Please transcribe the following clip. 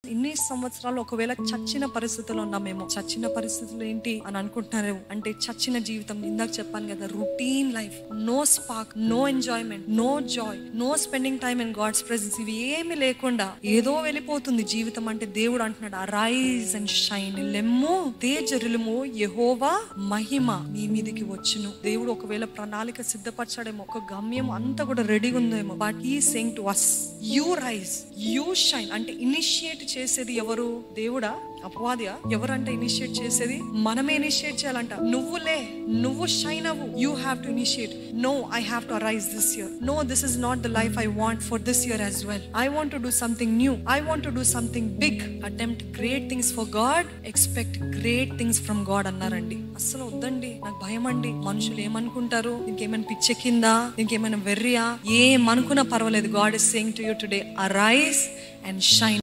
ఇన్ని సంవత్సరాలు ఒకవేళ చచ్చిన పరిస్థితుల్లో ఉన్నామేమో చచ్చిన పరిస్థితులు ఏంటి అని అనుకుంటున్నారేమో అంటే చచ్చిన జీవితం ఇందాక చెప్పాను కదా routine life no spark no enjoyment no joy no spending time in God's presence ఇవి ఏమి లేకుండా ఏదో వెళ్ళిపోతుంది జీవితం అంటే దేవుడు అంటున్నాడు రైజ్ అండ్ షైన్ లెమ్ము తేజరులము యహోవా మహిమ నీ మీదకి వచ్చును దేవుడు ఒకవేళ ప్రణాళిక సిద్ధపరచాడేమో ఒక గమ్యం అంతా కూడా రెడీగా ఉందేమో బట్ ఈ saying to us you rise you shine అంటే ఇనిషియేట్ చేసేది ఎవరు దేవుడా అపవాదియా ఎవరంటే ఇనిషియేట్ చేసేది మనమే ఇనిషియేట్ చేయాలంట నువ్వులే నువ్వు షైన్ అవ్వు you have to initiate no I have to arise this year no this is not the life I want for this year as well I want to do something new I want to do something big attempt great things for God expect great things from God అన్నారండి అసలు వద్దండి నాకు భయం అండి మనుషులు ఏమనుకుంటారు ఇంకేమైనా పిచ్చెక్కిందా ఇంకేమైనా వెర్రియా ఏమనుకున్నా పర్వాలేదు God is saying to you today arise and shine